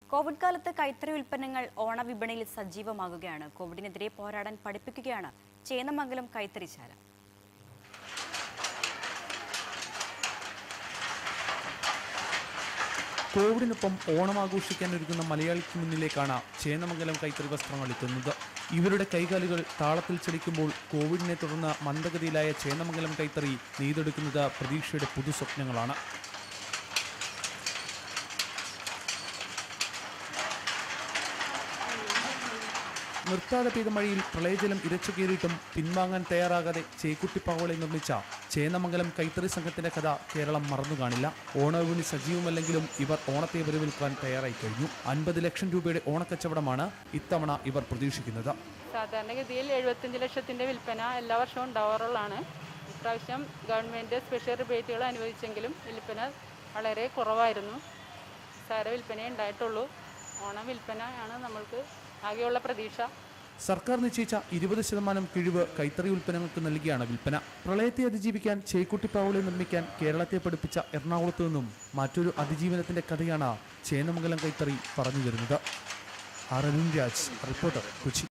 Covid കാലത്ത് കൈത്തറി ഉൽപ്പന്നങ്ങൾ ഓണവിപണിയിൽ സജീവമാകുകയാണ് കോവിഡിനെതിരെ പോരാടാൻ പഠിപ്പിക്കുകയാണ് ചേന്നമംഗലം കൈത്തറിശാല കോവിഡിനൊപ്പം ഓണം ആഘോഷിക്കാൻ ഒരുങ്ങുന്ന മലയാളിക്ക് മുന്നിലേക്കാണ് ചേന്നമംഗലം കൈത്തറി വസ്ത്രങ്ങൾ എത്തുന്നത് ഇവരുടെ കൈകാലുകൾ താളത്തിൽ ചലിക്കുമ്പോൾ കോവിഡിനെ തുടർന്ന് മന്ദഗതിയിലായ ചേന്നമംഗലം കൈത്തറി നെയ്തെടുക്കുന്നത് പ്രതീക്ഷയുടെ പുതുസ്വപ്നങ്ങളാണ് നിർത്താതെ പെയ്ത മഴയിൽ പ്രളയജലം ഇരച്ചു കയറിയിട്ടും പിൻവാങ്ങാൻ തയ്യാറാകാതെ ചേക്കുട്ടിപ്പാവളെ നിർമ്മിച്ച ചേന്നമംഗലം കൈത്തറി സംഘത്തിന്റെ കഥ കേരളം മറന്നു കാണില്ല ഓണവിപണി സജീവമല്ലെങ്കിലും ഇവർ ഓണത്തെ വരവേൽക്കാൻ തയ്യാറായി കഴിഞ്ഞു അൻപത് ലക്ഷം രൂപയുടെ ഓണക്കച്ചവടമാണ് ഇത്തവണ ഇവർ പ്രതീക്ഷിക്കുന്നത് സാധാരണഗതിയിൽ എഴുപത്തഞ്ച് ലക്ഷത്തിൻ്റെ വിൽപ്പന എല്ലാ വർഷവും ഉണ്ടാവാറുള്ളതാണ് ഇപ്രാവശ്യം ഗവൺമെൻറ് സ്പെഷ്യൽ റിബേറ്റുകൾ അനുവദിച്ചെങ്കിലും വിൽപ്പന വളരെ കുറവായിരുന്നു സാര വിൽപ്പനയേ ഉണ്ടായിട്ടുള്ളൂ ഓണം വിൽപ്പനയാണ് നമ്മൾക്ക് ആകെയുള്ള പ്രതീക്ഷ സർക്കാർ നിശ്ചയിച്ച ഇരുപത് ശതമാനം കിഴിവ് കൈത്തറി ഉൽപ്പന്നങ്ങൾക്ക് നൽകിയാണ് വിൽപ്പന പ്രളയത്തെ അതിജീവിക്കാൻ ചേക്കുട്ടിപ്പാവളെ നിർമ്മിക്കാൻ കേരളത്തെ പഠിപ്പിച്ച എറണാകുളത്തു നിന്നും മറ്റൊരു അതിജീവനത്തിന്റെ കഥയാണ് ചേന്നമംഗലം കൈത്തറി പറഞ്ഞു തരുന്നത് ആർ അരുൺ രാജ് റിപ്പോർട്ടർ കൊച്ചി